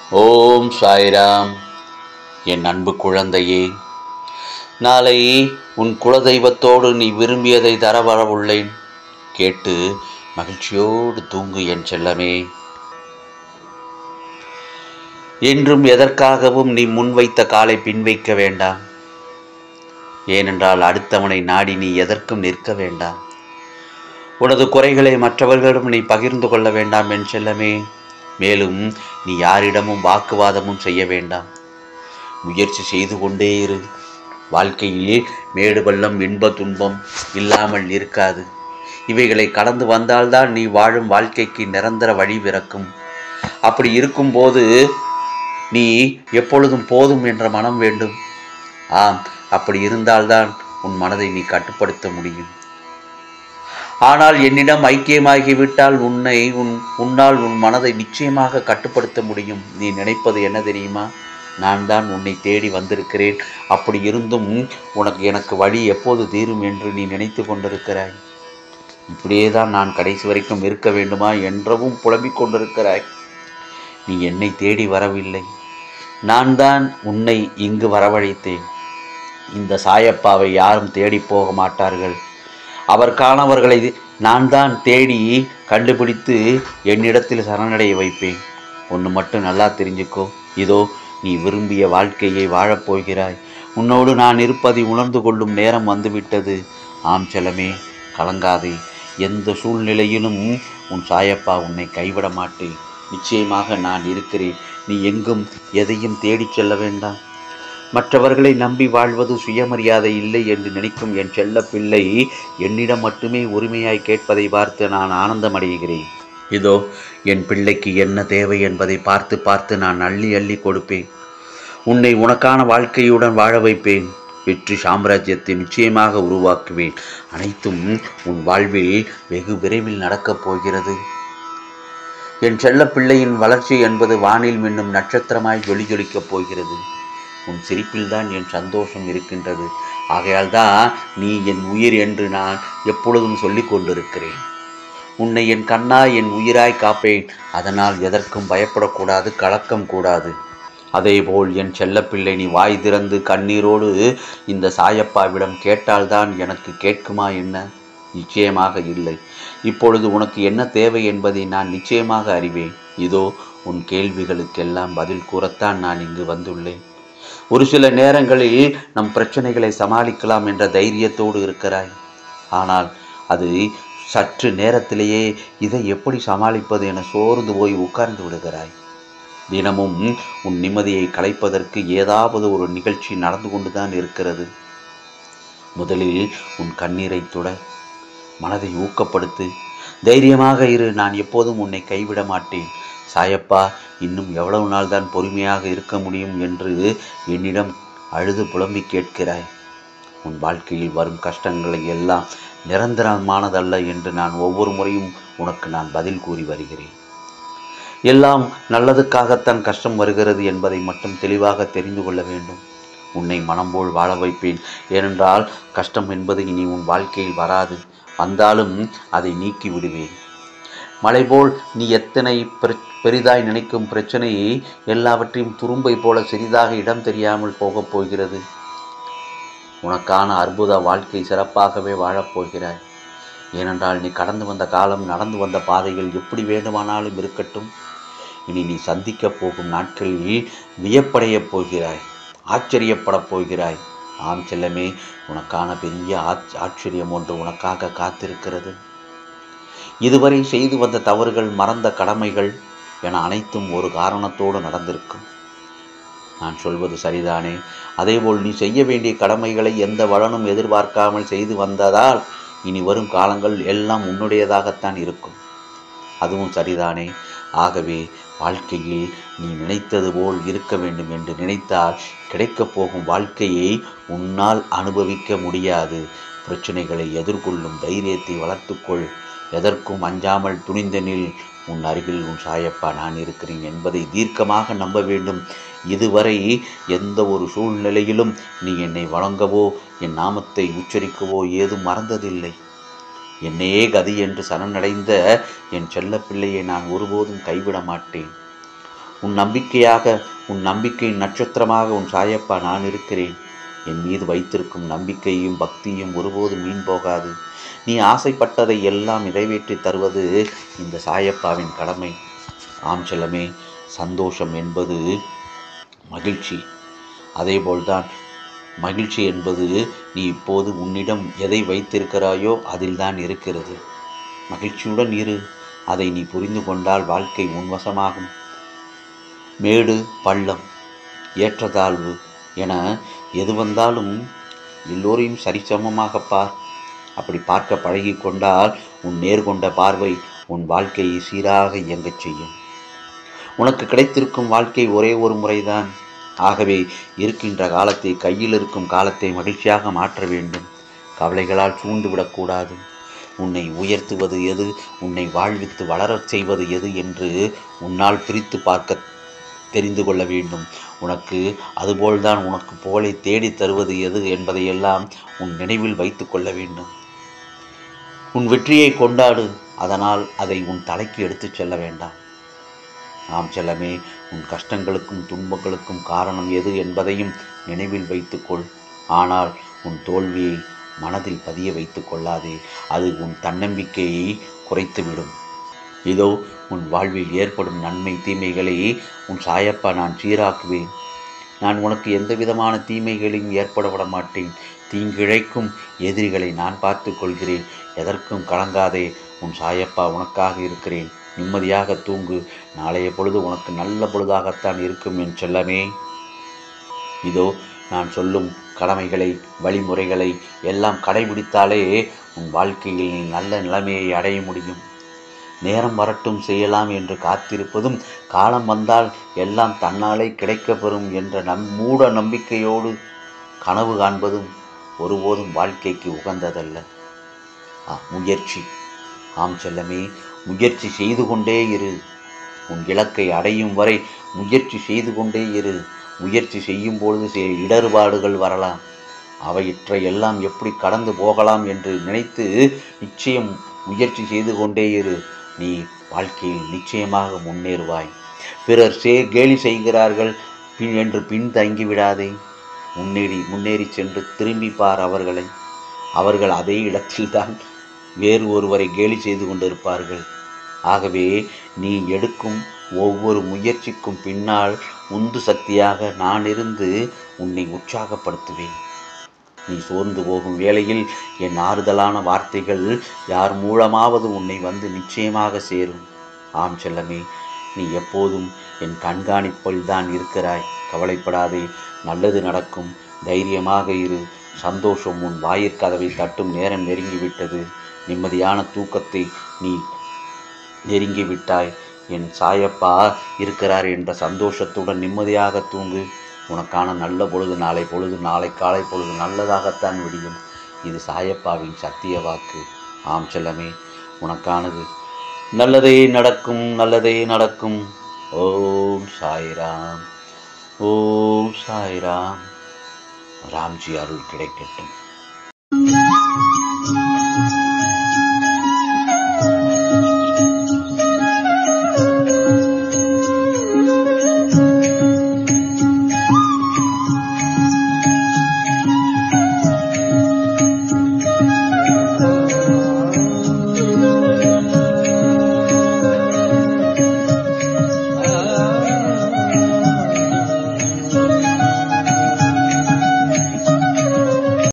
ஓம் சாய்ராம் என் அன்பு குழந்தையே நாளை உன் குலதெய்வத்தோடு நீ விரும்பியதை தர வரவுள்ளேன் கேட்டு மகிழ்ச்சியோடு தூங்கு என் செல்லமே என்றும் எதற்காகவும் நீ முன்வைத்த காலை பின்வைக்க வேண்டாம் ஏனென்றால் அடுத்தவனை நாடி நீ எதற்கும் நிற்க வேண்டாம் உனது குறைகளை மற்றவர்களிடம் நீ பகிர்ந்து கொள்ள வேண்டாம் என் செல்லமே மேலும் நீ யாரிடமும் வாக்குவாதமும் செய்ய வேண்டாம் முயற்சி செய்து கொண்டே இரு வாழ்க்கையில் மேடு பள்ளம் இன்ப துன்பம் இல்லாமல் இருக்காது இவைகளை கடந்து வந்தால்தான் நீ வாழும் வாழ்க்கைக்கு நிரந்தர வழி பிறக்கும் அப்படி இருக்கும்போது நீ எப்பொழுதும் போதும் என்ற மனம் வேண்டும் ஆம் அப்படி இருந்தால்தான் உன் மனதை நீ கட்டுப்படுத்த முடியும் ஆனால் என்னிடம் ஐக்கியமாகிவிட்டால் உன்னை உன் உன்னால் உன் மனதை நிச்சயமாக கட்டுப்படுத்த முடியும் நீ நினைப்பது என்ன தெரியுமா நான் தான் உன்னை தேடி வந்திருக்கிறேன் அப்படி இருந்தும் உனக்கு எனக்கு வழி எப்போது தீரும் என்று நீ நினைத்து கொண்டிருக்கிறாய் இப்படியே தான் நான் கடைசி வரைக்கும் இருக்க வேண்டுமா என்றவும் புலம்பிக் கொண்டிருக்கிறாய் நீ என்னை தேடி வரவில்லை நான் தான் உன்னை இங்கு வரவழைத்தேன் இந்த சாயப்பாவை யாரும் தேடி போக மாட்டார்கள் அவர்கானவர்களை நான் தான் தேடி கண்டுபிடித்து என்னிடத்தில் சரணடைய வைப்பேன் ஒன்று மட்டும் நல்லா தெரிஞ்சுக்கோ இதோ நீ விரும்பிய வாழ்க்கையை வாழப்போகிறாய் உன்னோடு நான் இருப்பதை உணர்ந்து கொள்ளும் நேரம் வந்துவிட்டது ஆம் செலமே கலங்காதே எந்த சூழ்நிலையிலும் உன் சாயப்பா உன்னை கைவிட மாட்டேன் நிச்சயமாக நான் இருக்கிறேன் நீ எங்கும் எதையும் தேடிச் செல்ல வேண்டாம் மற்றவர்களை நம்பி வாழ்வது சுயமரியாதை இல்லை என்று நினைக்கும் என் செல்ல பிள்ளை என்னிடம் மட்டுமே உரிமையாய் கேட்பதை பார்த்து நான் ஆனந்தமடைகிறேன் இதோ என் பிள்ளைக்கு என்ன தேவை என்பதை பார்த்து பார்த்து நான் அள்ளி அள்ளி கொடுப்பேன் உன்னை உனக்கான வாழ்க்கையுடன் வாழ வைப்பேன் வெற்றி சாம்ராஜ்யத்தை நிச்சயமாக உருவாக்குவேன் அனைத்தும் உன் வாழ்வில் வெகு விரைவில் நடக்கப் போகிறது என் செல்ல பிள்ளையின் வளர்ச்சி என்பது வானில் மின்னும் நட்சத்திரமாய் ஜொலி ஜொலிக்கப் போகிறது உன் சிரிப்பில்தான் என் சந்தோஷம் இருக்கின்றது ஆகையால் தான் நீ என் உயிர் என்று நான் எப்பொழுதும் சொல்லிக் கொண்டிருக்கிறேன் உன்னை என் கண்ணாய் என் உயிராய் காப்பேன் அதனால் எதற்கும் பயப்படக்கூடாது கலக்கம் கூடாது அதேபோல் என் செல்லப்பிள்ளை நீ வாய் திறந்து கண்ணீரோடு இந்த சாயப்பாவிடம் கேட்டால்தான் எனக்கு கேட்குமா என்ன நிச்சயமாக இல்லை இப்பொழுது உனக்கு என்ன தேவை என்பதை நான் நிச்சயமாக அறிவேன் இதோ உன் கேள்விகளுக்கெல்லாம் பதில் கூறத்தான் நான் இங்கு வந்துள்ளேன் ஒரு சில நேரங்களில் நம் பிரச்சனைகளை சமாளிக்கலாம் என்ற தைரியத்தோடு இருக்கிறாய் ஆனால் அது சற்று நேரத்திலேயே இதை எப்படி சமாளிப்பது என சோர்ந்து போய் உட்கார்ந்து விடுகிறாய் தினமும் உன் நிம்மதியை கலைப்பதற்கு ஏதாவது ஒரு நிகழ்ச்சி நடந்து கொண்டுதான் இருக்கிறது முதலில் உன் கண்ணீரை துட மனதை ஊக்கப்படுத்து தைரியமாக இரு நான் எப்போதும் உன்னை கைவிட மாட்டேன் சாயப்பா இன்னும் எவ்வளவு நாள் தான் பொறுமையாக இருக்க முடியும் என்று என்னிடம் அழுது புலம்பி கேட்கிறாய் உன் வாழ்க்கையில் வரும் கஷ்டங்களை எல்லாம் நிரந்தரமானதல்ல என்று நான் ஒவ்வொரு முறையும் உனக்கு நான் பதில் கூறி வருகிறேன் எல்லாம் நல்லதுக்காகத்தான் கஷ்டம் வருகிறது என்பதை மட்டும் தெளிவாக தெரிந்து கொள்ள வேண்டும் உன்னை மனம் போல் வாழ வைப்பேன் ஏனென்றால் கஷ்டம் என்பது இனி உன் வாழ்க்கையில் வராது வந்தாலும் அதை நீக்கி விடுவேன் மலை போல் நீ எத்தனை பெரிதாய் நினைக்கும் பிரச்சனையை எல்லாவற்றையும் துரும்பை போல சிறிதாக இடம் தெரியாமல் போகப் போகிறது உனக்கான அற்புத வாழ்க்கை சிறப்பாகவே வாழப்போகிறாய் ஏனென்றால் நீ கடந்து வந்த காலம் நடந்து வந்த பாதைகள் எப்படி வேண்டுமானாலும் இருக்கட்டும் இனி நீ சந்திக்கப் போகும் நாட்களில் வியப்படையப் போகிறாய் ஆச்சரியப்படப் போகிறாய் ஆம் செல்லமே உனக்கான பெரிய ஆச் ஆச்சரியம் ஒன்று உனக்காக காத்திருக்கிறது இதுவரை செய்து வந்த தவறுகள் மறந்த கடமைகள் என அனைத்தும் ஒரு காரணத்தோடு நடந்திருக்கும் நான் சொல்வது சரிதானே அதேபோல் நீ செய்ய வேண்டிய கடமைகளை எந்த வளனும் எதிர்பார்க்காமல் செய்து வந்ததால் இனி வரும் காலங்கள் எல்லாம் உன்னுடையதாகத்தான் இருக்கும் அதுவும் சரிதானே ஆகவே வாழ்க்கையில் நீ நினைத்தது போல் இருக்க வேண்டும் என்று நினைத்தால் கிடைக்கப் போகும் வாழ்க்கையை உன்னால் அனுபவிக்க முடியாது பிரச்சனைகளை எதிர்கொள்ளும் தைரியத்தை வளர்த்துக்கொள் எதற்கும் அஞ்சாமல் துணிந்த நில் உன் அருகில் உன் சாயப்பா நான் இருக்கிறேன் என்பதை தீர்க்கமாக நம்ப வேண்டும் இதுவரை எந்த ஒரு சூழ்நிலையிலும் நீ என்னை வணங்கவோ என் நாமத்தை உச்சரிக்கவோ ஏதும் மறந்ததில்லை என்னையே கதி என்று சரணடைந்த என் செல்லப்பிள்ளையை நான் ஒருபோதும் கைவிட மாட்டேன் உன் நம்பிக்கையாக உன் நம்பிக்கையின் நட்சத்திரமாக உன் சாயப்பா நான் இருக்கிறேன் என் மீது வைத்திருக்கும் நம்பிக்கையும் பக்தியும் ஒருபோதும் மீன் போகாது நீ ஆசைப்பட்டதை எல்லாம் நிறைவேற்றி தருவது இந்த சாயப்பாவின் கடமை ஆம் செல்லமே சந்தோஷம் என்பது மகிழ்ச்சி அதேபோல்தான் மகிழ்ச்சி என்பது நீ இப்போது உன்னிடம் எதை வைத்திருக்கிறாயோ அதில்தான் இருக்கிறது மகிழ்ச்சியுடன் இரு அதை நீ புரிந்து கொண்டால் வாழ்க்கை உன்வசமாகும் மேடு பள்ளம் ஏற்றத்தாழ்வு என எது வந்தாலும் எல்லோரையும் சரிசமமாக பார் அப்படி பார்க்க பழகி கொண்டால் உன் நேர்கொண்ட பார்வை உன் வாழ்க்கையை சீராக இயங்கச் செய்யும் உனக்கு கிடைத்திருக்கும் வாழ்க்கை ஒரே ஒரு முறைதான் ஆகவே இருக்கின்ற காலத்தை கையில் இருக்கும் காலத்தை மகிழ்ச்சியாக மாற்ற வேண்டும் கவலைகளால் சூழ்ந்து விடக்கூடாது உன்னை உயர்த்துவது எது உன்னை வாழ்வித்து வளரச் செய்வது எது என்று உன்னால் பிரித்து பார்க்க தெரிந்து கொள்ள வேண்டும் உனக்கு அதுபோல்தான் உனக்கு புகழை தேடி தருவது எது என்பதையெல்லாம் உன் நினைவில் வைத்து கொள்ள வேண்டும் உன் வெற்றியை கொண்டாடு அதனால் அதை உன் தலைக்கு எடுத்துச் செல்ல வேண்டாம் ஆம் செல்லமே உன் கஷ்டங்களுக்கும் துன்பங்களுக்கும் காரணம் எது என்பதையும் நினைவில் வைத்துக்கொள் ஆனால் உன் தோல்வியை மனதில் பதிய வைத்து கொள்ளாதே அது உன் தன்னம்பிக்கையை குறைத்துவிடும் இதோ உன் வாழ்வில் ஏற்படும் நன்மை தீமைகளை உன் சாயப்பா நான் சீராக்குவேன் நான் உனக்கு எந்த விதமான தீமைகளையும் ஏற்பட விட மாட்டேன் தீங்கிழைக்கும் எதிரிகளை நான் பார்த்து கொள்கிறேன் எதற்கும் கலங்காதே உன் சாயப்பா உனக்காக இருக்கிறேன் நிம்மதியாக தூங்கு நாளைய பொழுது உனக்கு நல்ல பொழுதாகத்தான் இருக்கும் என் செல்லமே இதோ நான் சொல்லும் கடமைகளை வழிமுறைகளை எல்லாம் கடைபிடித்தாலே உன் வாழ்க்கையில் நீ நல்ல நிலைமையை அடைய முடியும் நேரம் வரட்டும் செய்யலாம் என்று காத்திருப்பதும் காலம் வந்தால் எல்லாம் தன்னாலே கிடைக்கப்பெறும் என்ற நம் மூட நம்பிக்கையோடு கனவு காண்பதும் ஒருபோதும் வாழ்க்கைக்கு உகந்ததல்ல ஆ, முயற்சி ஆம் செல்லமே முயற்சி செய்து கொண்டே இரு உன் இலக்கை அடையும் வரை முயற்சி செய்து கொண்டே இரு முயற்சி செய்யும் பொழுது சில இடர்பாடுகள் வரலாம் அவையற்றை எல்லாம் எப்படி கடந்து போகலாம் என்று நினைத்து நிச்சயம் முயற்சி செய்து கொண்டே இரு நீ வாழ்க்கையில் நிச்சயமாக முன்னேறுவாய் பிறர் சே கேலி செய்கிறார்கள் பின் என்று பின்தங்கி விடாதே முன்னேறி முன்னேறி சென்று திரும்பி பார் அவர்களை அவர்கள் அதே இடத்தில்தான் வேறு ஒருவரை கேலி செய்து கொண்டிருப்பார்கள் ஆகவே நீ எடுக்கும் ஒவ்வொரு முயற்சிக்கும் பின்னால் உந்து சக்தியாக நான் இருந்து உன்னை உற்சாகப்படுத்துவேன் நீ சோர்ந்து போகும் வேளையில் என் ஆறுதலான வார்த்தைகள் யார் மூலமாவது உன்னை வந்து நிச்சயமாக சேரும் ஆம் செல்லமே நீ எப்போதும் என் கண்காணிப்பில் தான் இருக்கிறாய் கவலைப்படாதே நல்லது நடக்கும் தைரியமாக இரு சந்தோஷம் உன் வாயிற்கதவை தட்டும் நேரம் நெருங்கிவிட்டது நிம்மதியான தூக்கத்தை நீ நெருங்கி விட்டாய் என் சாயப்பா இருக்கிறார் என்ற சந்தோஷத்துடன் நிம்மதியாக தூங்கு உனக்கான நல்ல பொழுது நாளை பொழுது நாளை காலை பொழுது நல்லதாகத்தான் விடியும் இது சாயப்பாவின் சத்திய வாக்கு ஆம் செல்லமே உனக்கானது நல்லதே நடக்கும் நல்லதே நடக்கும் ஓம் சாய்ராம் ஓம் சாய்ராம் ராம்ஜி அருள் கிடைக்கட்டும்